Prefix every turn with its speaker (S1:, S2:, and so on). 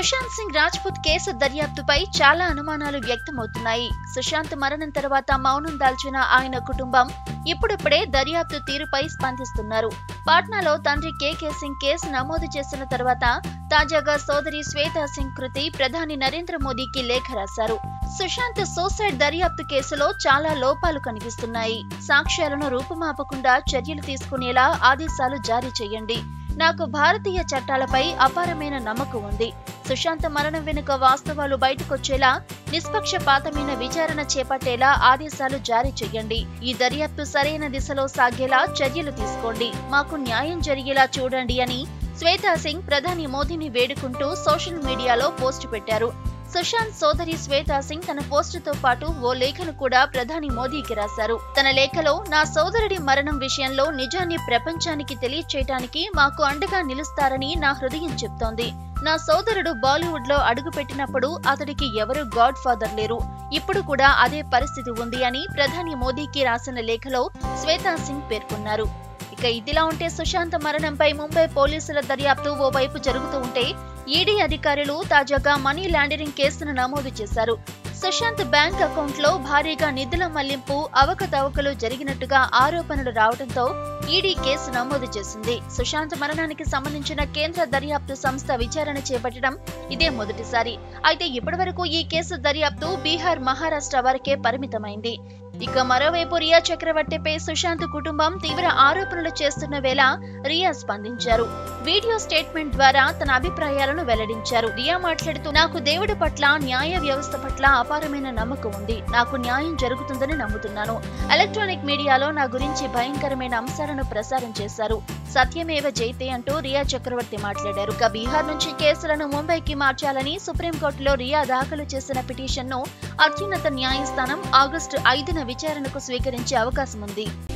S1: Sushant Singh Rajput case దర్యాప్తుపై చాలా అనుమానాలు వ్యక్తమవుతున్నాయి సుశాంత్ మరణం తర్వాత మౌనం దాల్చిన ఆయన కుటుంబం ఇప్పుడిప్పుడే దర్యాప్తు తీరుపై స్పందిస్తున్నారు పాట్నాలో తండ్రి కేకే సింగ్ కేసు నమోదు చేసిన తర్వాత తాజాగా సోదరి శ్వేతా సింగ్ కృతి ప్రధాని నరేంద్ర మోదీకి లేఖ రాశారు సుశాంత్ సూసైడ్ దర్యాప్తు కేసులో చాలా లోపాలు కనిపిస్తున్నాయి సాక్ష్యాలను రూపుమాపకుండా చర్యలు తీసుకునేలా ఆదేశాలు జారీ చేయండి నాకు భారతీయ చట్టాలపై అపారమైన నమ్మకం ఉంది సుశాంత్ మరణం వెనుక వాస్తవాలు బయటకొచ్చేలా నిష్పక్షపాతమైన విచారణ చేపట్టేలా ఆదేశాలు జారీ చేయండి ఈ దర్యాప్తు సరైన దిశలో సాగేలా చర్యలు తీసుకోండి మాకు న్యాయం జరిగేలా చూడండి అని శ్వేతా సింగ్ ప్రధాని మోదీని వేడుకుంటూ సోషల్ మీడియాలో పోస్ట్ పెట్టారు సుశాంత్ సోదరి శ్వేతా సింగ్ తన పోస్టుతో పాటు ఓ లేఖను కూడా ప్రధాని మోదీకి రాశారు తన లేఖలో నా సోదరుడి మరణం విషయంలో నిజాన్ని ప్రపంచానికి తెలియచేయటానికి మాకు అండగా నిలుస్తారని నా హృదయం చెప్తోంది నా సోదరుడు బాలీవుడ్ లో అడుగుపెట్టినప్పుడు అతడికి ఎవరు గాడ్ ఫాదర్ లేరు ఇప్పుడు కూడా అదే పరిస్థితి ఉంది అని ప్రధాని మోదీకి రాసిన లేఖలో శ్వేతా సింగ్ పేర్కొన్నారు ఇక ఇదిలా ఉంటే సుశాంత్ మరణంపై ముంబై పోలీసుల దర్యాప్తు ఓవైపు జరుగుతూ ఉంటే ఈడీ అధికారులు తాజాగా మనీ లాండరింగ్ కేసును నమోదు చేశారు సుశాంత్ బ్యాంక్ అకౌంట్ లో భారీగా నిధుల మళ్లింపు అవకతవకలు జరిగినట్టుగా ఆరోపణలు రావడంతో ఈడీ కేసు నమోదు చేసింది సుశాంత్ మరణానికి సంబంధించిన కేంద్ర దర్యాప్తు సంస్థ విచారణ చేపట్టడం ఇదే మొదటిసారి అయితే ఇప్పటివరకు ఈ కేసు దర్యాప్తు బీహార్ మహారాష్ట్ర వరకే పరిమితమైంది ఇక మరోవైపు రియా చక్రవర్తిపై సుశాంత్ కుటుంబం తీవ్ర ఆరోపణలు చేస్తున్న వేళ రియా స్పందించారు వీడియో స్టేట్మెంట్ ద్వారా తన అభిప్రాయాలను వెల్లడించారు రియా మాట్లాడుతూ నాకు దేవుడి పట్ల న్యాయ వ్యవస్థ పట్ల అపారమైన నమ్మకం ఉంది నాకు న్యాయం జరుగుతుందని నమ్ముతున్నాను ఎలక్ట్రానిక్ మీడియాలో నా గురించి భయంకరమైన అంశాలను ప్రసారం చేశారు సత్యమేవ జైతే అంటూ రియా చక్రవర్తి మాట్లాడారు ఇక బీహార్ నుంచి కేసులను ముంబైకి మార్చాలని సుప్రీంకోర్టులో రియా దాఖలు చేసిన పిటిషన్ను అత్యున్నత న్యాయస్థానం ఆగస్టు ఐదున విచారణకు స్వీకరించే అవకాశం ఉంది